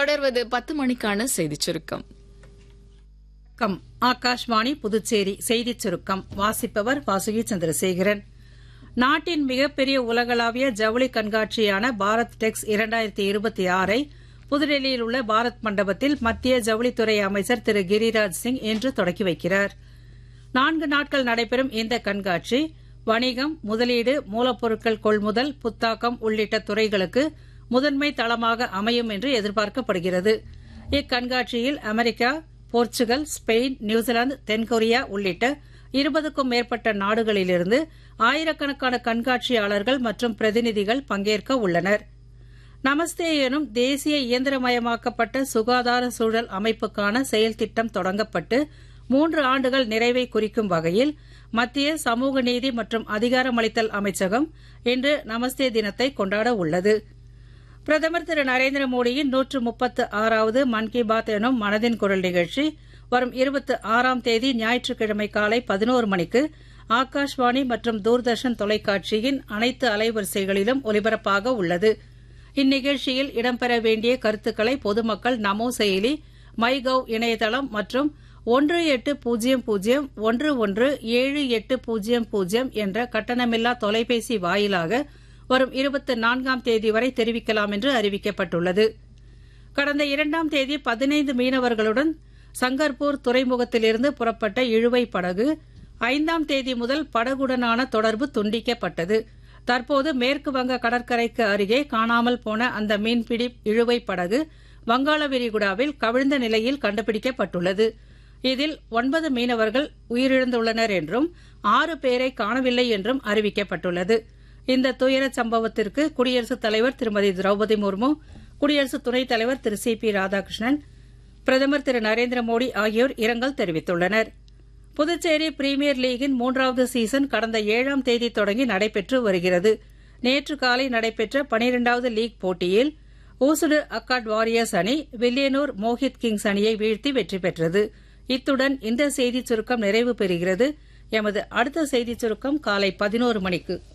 தொடர்வது பத்து மணிக்கான செய்திச் சுருக்கம் வணக்கம் ஆகாஷ்வாணி புதுச்சேரி செய்திச் சுருக்கம் வாசிப்பவர் வாசுகி சந்திரசேகரன் நாட்டின் மிகப்பெரிய உலகளாவிய ஜவுளி கண்காட்சியான பாரத் டெக்ஸ் இரண்டாயிரத்தி இருபத்தி ஆறை புதுடெல்லியில் உள்ள பாரத் மண்டபத்தில் மத்திய ஜவுளித்துறை அமைச்சர் திரு கிரிராஜ் சிங் இன்று தொடக்கி வைக்கிறார் நான்கு நாட்கள் நடைபெறும் இந்த கண்காட்சி வணிகம் முதலீடு மூலப்பொருட்கள் கொள்முதல் புத்தாக்கம் உள்ளிட்ட துறைகளுக்கு முதன்மை தளமாக அமையும் என்று எதிர்பார்க்கப்படுகிறது இக்கண்காட்சியில் அமெரிக்கா போர்ச்சுகல் ஸ்பெயின் நியூசிலாந்து தென்கொரியா உள்ளிட்ட இருபதுக்கும் மேற்பட்ட நாடுகளிலிருந்து ஆயிரக்கணக்கான கண்காட்சியாளர்கள் மற்றும் பிரதிநிதிகள் பங்கேற்க உள்ளனர் நமஸ்தே எனும் தேசிய இயந்திரமயமாக்கப்பட்ட சுகாதார சூழல் அமைப்புக்கான செயல் திட்டம் தொடங்கப்பட்டு மூன்று ஆண்டுகள் நிறைவை குறிக்கும் வகையில் மத்திய சமூக நீதி மற்றும் அதிகாரமளித்தல் அமைச்சகம் இன்று நமஸ்தே தினத்தை கொண்டாட உள்ளது பிரதமர் திரு நரேந்திர மோடியின் நூற்று முப்பத்து ஆறாவது மன் கி பாத் எனும் மனதின் குரல் நிகழ்ச்சி வரும் இருபத்தி ஆறாம் தேதி ஞாயிற்றுக்கிழமை காலை பதினோரு மணிக்கு ஆகாஷ்வாணி மற்றும் தூர்தர்ஷன் தொலைக்காட்சியின் அனைத்து அலைவரிசைகளிலும் ஒலிபரப்பாக உள்ளது இந்நிகழ்ச்சியில் இடம்பெற வேண்டிய கருத்துக்களை பொதுமக்கள் நமோ செயலி மை கவ் இணையதளம் மற்றும் ஒன்று எட்டு பூஜ்ஜியம் பூஜ்ஜியம் ஒன்று ஒன்று ஏழு எட்டு பூஜ்ஜியம் பூஜ்ஜியம் என்ற கட்டணமில்லா தொலைபேசி வாயிலாக வரும் இருபத்தி நான்காம் தேதி வரை தெரிவிக்கலாம் என்று அறிவிக்கப்பட்டுள்ளது கடந்த இரண்டாம் தேதி பதினைந்து மீனவர்களுடன் சங்கர்பூர் துறைமுகத்திலிருந்து புறப்பட்ட இழுவை படகு ஐந்தாம் தேதி முதல் படகுடனான தொடர்பு துண்டிக்கப்பட்டது தற்போது மேற்கு வங்க கடற்கரைக்கு அருகே காணாமல் போன அந்த மீன்பிடி இழுவை படகு வங்காள விரிகுடாவில் கவிழ்ந்த நிலையில் கண்டுபிடிக்கப்பட்டுள்ளது இதில் ஒன்பது மீனவர்கள் உயிரிழந்துள்ளனர் என்றும் ஆறு பேரை காணவில்லை என்றும் அறிவிக்கப்பட்டுள்ளது இந்த துயர சம்பவத்திற்கு குடியரசுத் தலைவர் திருமதி திரௌபதி முர்மு குடியரசு துணைத் தலைவர் திரு சி பி ராதாகிருஷ்ணன் பிரதமர் திரு நரேந்திர மோடி ஆகியோர் இரங்கல் தெரிவித்துள்ளனர் புதுச்சேரி பிரீமியர் லீகின் மூன்றாவது சீசன் கடந்த ஏழாம் தேதி தொடங்கி நடைபெற்று வருகிறது நேற்று காலை நடைபெற்ற பனிரெண்டாவது லீக் போட்டியில் ஊசுடு அக்காட் வாரியர்ஸ் அணி வில்லியனூர் மோஹித் கிங்ஸ் அணியை வீழ்த்தி வெற்றி பெற்றது இத்துடன் இந்த செய்திச் சுருக்கம் நிறைவு பெறுகிறது எமது அடுத்த செய்திச் சுருக்கம் காலை பதினோரு மணிக்கு